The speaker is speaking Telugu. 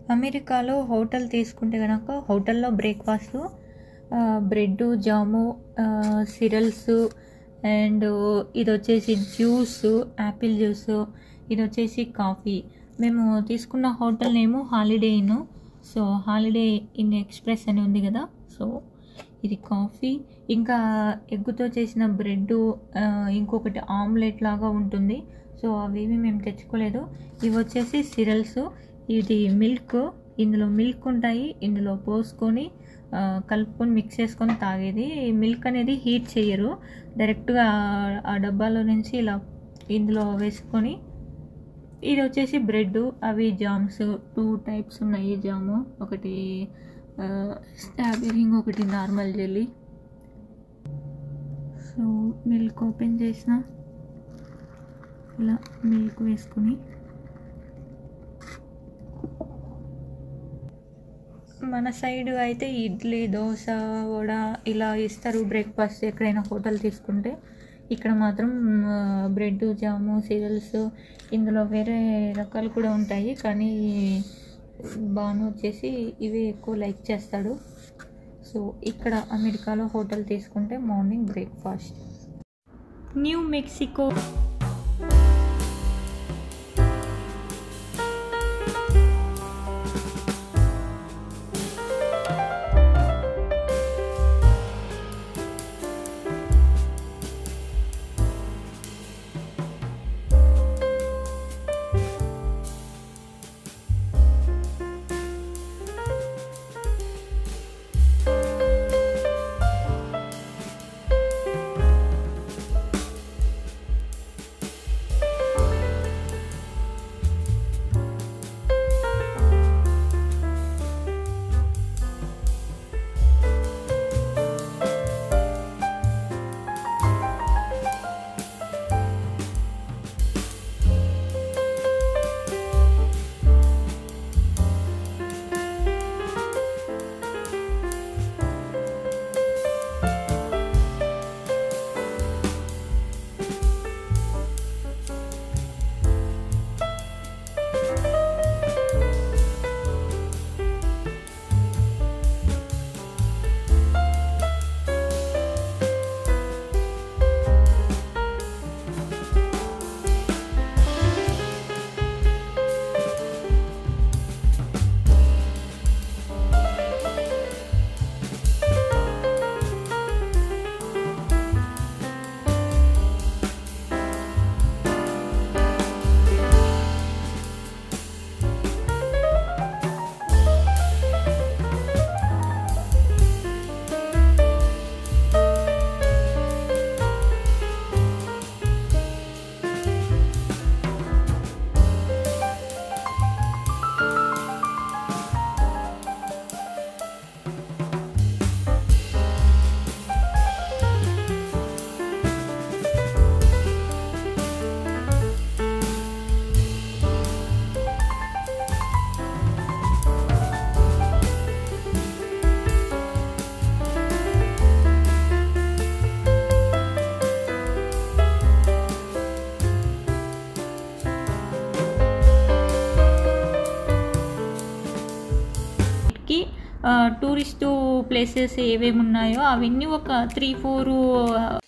అమెరికాలో హోటల్ తీసుకుంటే కనుక హోటల్లో breakfast bread jam cereals and ఇది వచ్చేసి జ్యూస్ యాపిల్ జ్యూస్ ఇది వచ్చేసి కాఫీ మేము తీసుకున్న hotel name holiday inn so holiday inn express అని ఉంది కదా సో ఇది కాఫీ ఇంకా ఎగ్గుతో చేసిన బ్రెడ్ ఇంకొకటి ఆమ్లెట్ లాగా ఉంటుంది సో అవేమి మేము తెచ్చుకోలేదు ఇవి వచ్చేసి సిరల్స్ ఇది మిల్క్ ఇందులో మిల్క్ ఉంటాయి ఇందులో పోసుకొని ఆ, కలుపుకొని మిక్స్ చేసుకొని తాగేది ఈ మిల్క్ అనేది హీట్ చేయరు డైరెక్ట్గా ఆ- ఆ డబ్బాలో నుంచి ఇలా ఇందులో వేసుకొని ఇది వచ్చేసి బ్రెడ్ అవి జామ్స్ టూ టైప్స్ ఉన్నాయి జాము ఒకటి స్ట్రాబెరీ ఇంకొకటి normal jelly so milk open చేసిన ఇలా మిల్క్ వేసుకుని మన సైడ్ అయితే ఇడ్లీ దోశ వడ ఇలా ఇస్తారు బ్రేక్ఫాస్ట్ ఎక్కడైనా హోటల్ తీసుకుంటే ఇక్కడ మాత్రం బ్రెడ్ జాము సీరియల్స్ ఇందులో వేరే రకాలు కూడా ఉంటాయి కానీ బాను వచ్చేసి ఇవి ఎక్కువ లైక్ చేస్తాడు సో ఇక్కడ అమెరికాలో హోటల్ తీసుకుంటే మార్నింగ్ బ్రేక్ఫాస్ట్ న్యూ మెక్సికో కి టూరిస్టు ప్లేసెస్ ఏవేమి ఉన్నాయో అవన్నీ ఒక త్రీ ఫోర్